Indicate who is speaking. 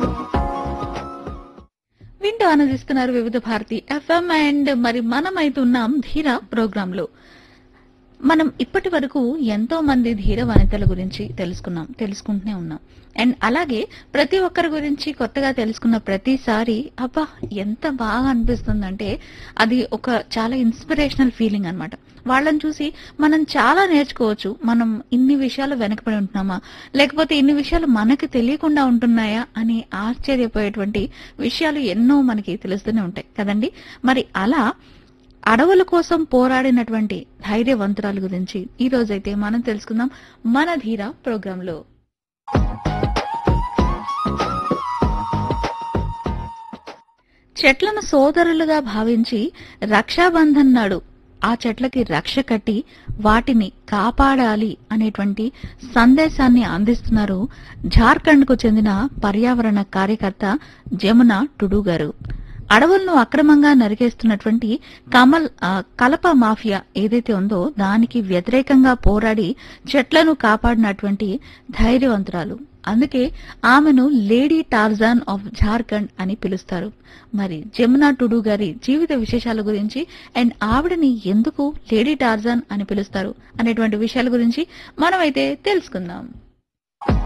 Speaker 1: వింటూ ఆనందిస్తున్నారు వివిధ భారతి ఎఫ్ఎం అండ్ మరి మనమైతున్నాం ధీర ప్రోగ్రామ్ లో మనం ఇప్పటి వరకు ఎంతో మంది ధీర వనితల గురించి తెలుసుకున్నాం తెలుసుకుంటూనే ఉన్నాం అండ్ అలాగే ప్రతి ఒక్కరి గురించి కొత్తగా తెలుసుకున్న ప్రతిసారి అబ్బా ఎంత బాగా అనిపిస్తుందంటే అది ఒక చాలా ఇన్స్పిరేషనల్ ఫీలింగ్ అన్నమాట వాళ్ళని చూసి మనం చాలా నేర్చుకోవచ్చు మనం ఇన్ని విషయాలు వెనకబడి ఉంటున్నామా లేకపోతే ఇన్ని విషయాలు మనకి తెలియకుండా ఉంటున్నాయా అని ఆశ్చర్యపోయేటువంటి విషయాలు ఎన్నో మనకి తెలుస్తూనే ఉంటాయి కదండి మరి అలా అడవుల కోసం పోరాడినటువంటి ధైర్యవంతురాల గురించి ఈ రోజైతే మనం తెలుసుకుందాం మన ధీర ప్రోగ్రామ్ లో చెట్లను సోదరులుగా భావించి రక్షాబంధన్ నాడు ఆ చెట్లకి రక్ష కట్టి వాటిని కాపాడాలి అనేటువంటి సందేశాన్ని అందిస్తున్నారు జార్ఖండ్ కు చెందిన పర్యావరణ కార్యకర్త జమున టుడు గారు అడవులను అక్రమంగా నరికేస్తున్నటువంటి కమల్ ఆ, కలప మాఫియా ఏదైతే ఉందో దానికి వ్యతిరేకంగా పోరాడి చెట్లను కాపాడినటువంటి ధైర్యవంతురాలు అందుకే ఆమెను లేడీ టార్జాన్ ఆఫ్ జార్ఖండ్ అని పిలుస్తారు మరి జమునా టుడు గారి జీవిత విశేషాల గురించి అండ్ ఆవిడని ఎందుకు లేడీ టార్జాన్ అని పిలుస్తారు అనేటువంటి విషయాల గురించి మనమైతే తెలుసుకుందాం